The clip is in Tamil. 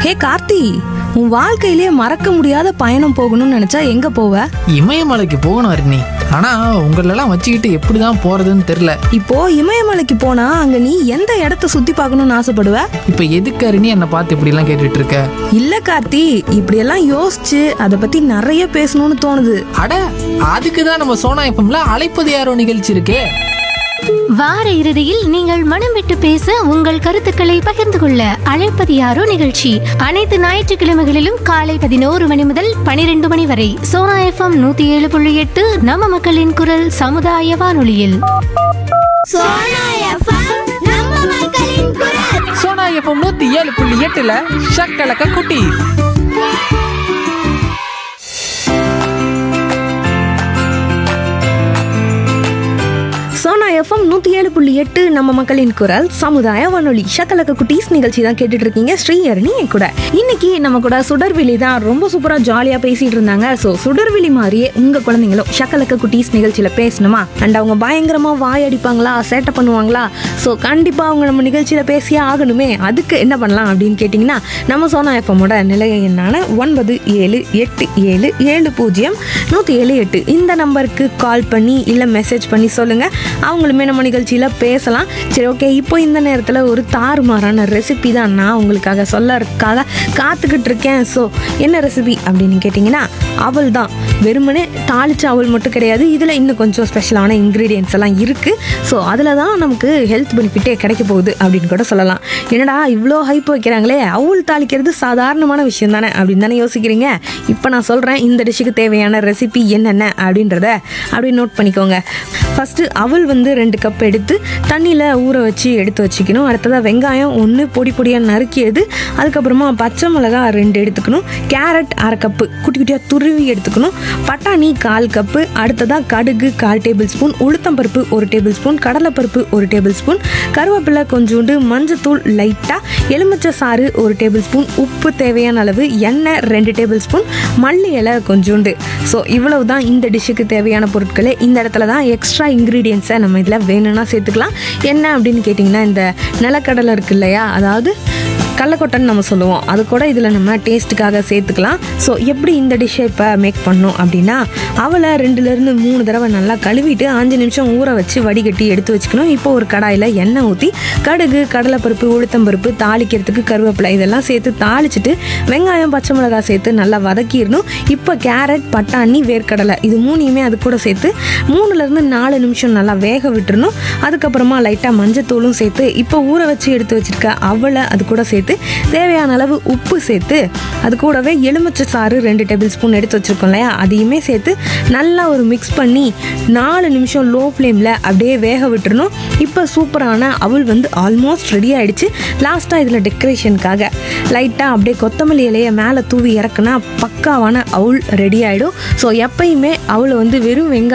ஹே கார்த்தி உன் வாழ்க்கையிலேயே மறக்க முடியாத பயணம் போகணும்னு நினைச்சா எங்க போவ இமயமலைக்கு போகணும் அருணி ஆனா உங்களெல்லாம் வச்சுக்கிட்டு எப்படிதான் போறதுன்னு தெரியல இப்போ இமயமலைக்கு போனா அங்க நீ எந்த இடத்த சுத்தி பார்க்கணும்னு ஆசைப்படுவ இப்ப எதுக்கு அருணி என்னை பார்த்து இப்படி எல்லாம் கேட்டுட்டு இருக்க இல்ல கார்த்தி இப்படியெல்லாம் யோசிச்சு அதை பத்தி நிறைய பேசணும்னு தோணுது அட அதுக்கு தான் நம்ம சோனா எப்பம்ல அழைப்பது யாரோ நிகழ்ச்சி இருக்கே வார இறுதியில் நீங்கள் மனம் விட்டு பேச உங்கள் கருத்துக்களை பகிர்ந்து கொள்ள அழைப்பது யாரோ நிகழ்ச்சி அனைத்து ஞாயிற்றுக்கிழமைகளிலும் காலை பதினோரு மணி முதல் பனிரெண்டு மணி வரை சோனா எஃப்எம் நூத்தி ஏழு புள்ளி எட்டு நம்ம மக்களின் குரல் சமுதாய வானொலியில் சோனா எஃப்எம் நம்ம மக்களின் குரல் சோனா எப்பம் நூத்தி ஏழு புள்ளி எட்டுல ஷக்கலக்க குட்டி சோனா எஃப்எம் நூத்தி ஏழு புள்ளி எட்டு நம்ம மக்களின் குரல் சமுதாய வானொலி ஷக்கலக்க குட்டீஸ் நிகழ்ச்சி தான் கேட்டுட்டு இருக்கீங்க ஸ்ரீஹரணி என் கூட இன்னைக்கு நம்ம கூட சுடர்விழி தான் ரொம்ப சூப்பரா ஜாலியா பேசிட்டு இருந்தாங்க ஸோ சுடர்விழி மாதிரியே உங்க குழந்தைங்களும் ஷக்கலக்க குட்டீஸ் நிகழ்ச்சியில பேசணுமா அண்ட் அவங்க பயங்கரமா வாய் அடிப்பாங்களா சேட்டை பண்ணுவாங்களா ஸோ கண்டிப்பா அவங்க நம்ம நிகழ்ச்சியில பேசியே ஆகணுமே அதுக்கு என்ன பண்ணலாம் அப்படின்னு கேட்டிங்கன்னா நம்ம சோனா எஃப்எம்மோட நிலைய எண்ணான ஒன்பது ஏழு எட்டு ஏழு ஏழு பூஜ்ஜியம் நூற்றி ஏழு எட்டு இந்த நம்பருக்கு கால் பண்ணி இல்லை மெசேஜ் பண்ணி சொல்லுங்கள் அவங்களுமே நம்ம நிகழ்ச்சியில் பேசலாம் சரி ஓகே இப்போ இந்த நேரத்தில் ஒரு தாறுமாறான ரெசிபி தான் நான் உங்களுக்காக சொல்லறதுக்காக காத்துக்கிட்டு இருக்கேன் ஸோ என்ன ரெசிபி அப்படின்னு கேட்டிங்கன்னா அவள் தான் வெறுமனே தாளிச்ச அவள் மட்டும் கிடையாது இதில் இன்னும் கொஞ்சம் ஸ்பெஷலான இன்க்ரீடியன்ஸ் எல்லாம் இருக்குது ஸோ அதில் தான் நமக்கு ஹெல்த் பெனிஃபிட்டே கிடைக்க போகுது அப்படின்னு கூட சொல்லலாம் என்னடா இவ்வளோ ஹைப் வைக்கிறாங்களே அவள் தாளிக்கிறது சாதாரணமான விஷயம் தானே அப்படின்னு தானே யோசிக்கிறீங்க இப்போ நான் சொல்கிறேன் இந்த டிஷ்ஷுக்கு தேவையான ரெசிபி என்னென்ன அப்படின்றத அப்படி நோட் பண்ணிக்கோங்க ஃபஸ்ட்டு அவல் வந்து ரெண்டு கப் எடுத்து தண்ணியில் ஊற வச்சு எடுத்து வச்சுக்கணும் அடுத்ததாக வெங்காயம் ஒன்று பொடி பொடியாக நறுக்கியது அதுக்கப்புறமா பச்சை மிளகா ரெண்டு எடுத்துக்கணும் கேரட் அரை கப்பு குட்டி குட்டியாக துருவி எடுத்துக்கணும் பட்டாணி கால் கப்பு அடுத்ததாக கடுகு கால் டேபிள் ஸ்பூன் உளுத்தம்பருப்பு ஒரு டேபிள் ஸ்பூன் கடலைப்பருப்பு ஒரு டேபிள் ஸ்பூன் கருவேப்பிலை கொஞ்சோண்டு மஞ்சத்தூள் லைட்டாக எலுமிச்சை சாறு ஒரு டேபிள் ஸ்பூன் உப்பு தேவையான அளவு எண்ணெய் ரெண்டு டேபிள் ஸ்பூன் மல்லி இலை கொஞ்சோண்டு ஸோ இவ்வளவு தான் இந்த டிஷ்ஷுக்கு தேவையான பொருட்களே இந்த இடத்துல தான் எக்ஸ்ட்ரா இன்க்ரீடியன்ஸை நம்ம இதில் வேணும்னா சேர்த்துக்கலாம் என்ன அப்படின்னு கேட்டிங்கன்னா இந்த நிலக்கடலை இருக்கு இல்லையா அதாவது கடலக்கொட்டைன்னு நம்ம சொல்லுவோம் அது கூட இதில் நம்ம டேஸ்ட்டுக்காக சேர்த்துக்கலாம் ஸோ எப்படி இந்த டிஷ்ஷை இப்போ மேக் பண்ணோம் அப்படின்னா அவளை ரெண்டுலேருந்து மூணு தடவை நல்லா கழுவிட்டு அஞ்சு நிமிஷம் ஊற வச்சு வடிகட்டி எடுத்து வச்சுக்கணும் இப்போ ஒரு கடாயில் எண்ணெய் ஊற்றி கடுகு கடலைப்பருப்பு உளுத்தம்பருப்பு தாளிக்கிறதுக்கு கருவேப்பிலை இதெல்லாம் சேர்த்து தாளிச்சிட்டு வெங்காயம் பச்சை மிளகாய் சேர்த்து நல்லா வதக்கிடணும் இப்போ கேரட் பட்டாணி வேர்க்கடலை இது மூணையுமே அது கூட சேர்த்து மூணுலேருந்து நாலு நிமிஷம் நல்லா வேக விட்டுறணும் அதுக்கப்புறமா லைட்டாக மஞ்சத்தூளும் சேர்த்து இப்போ ஊற வச்சு எடுத்து வச்சிருக்க அவளை அது கூட சேர்த்து தேவையான அளவு உப்பு சேர்த்து அது கூடவே எலுமிச்சை சாறு ரெண்டு டேபிள் ஸ்பூன் எடுத்து வச்சிருக்கோம் இல்லையா அதையுமே சேர்த்து நல்லா ஒரு மிக்ஸ் பண்ணி நாலு நிமிஷம் லோ ஃப்ளேமில் அப்படியே வேக விட்டுறணும் இப்போ சூப்பரான அவள் வந்து ஆல்மோஸ்ட் ரெடி ஆயிடுச்சு லாஸ்ட்டாக இதில் டெக்கரேஷனுக்காக லைட்டாக அப்படியே கொத்தமல்லி இலையை மேலே தூவி இறக்குனா பக்காவான அவுள் ரெடி ஆகிடும் ஸோ எப்பயுமே அவளை வந்து வெறும் வெங்காயம்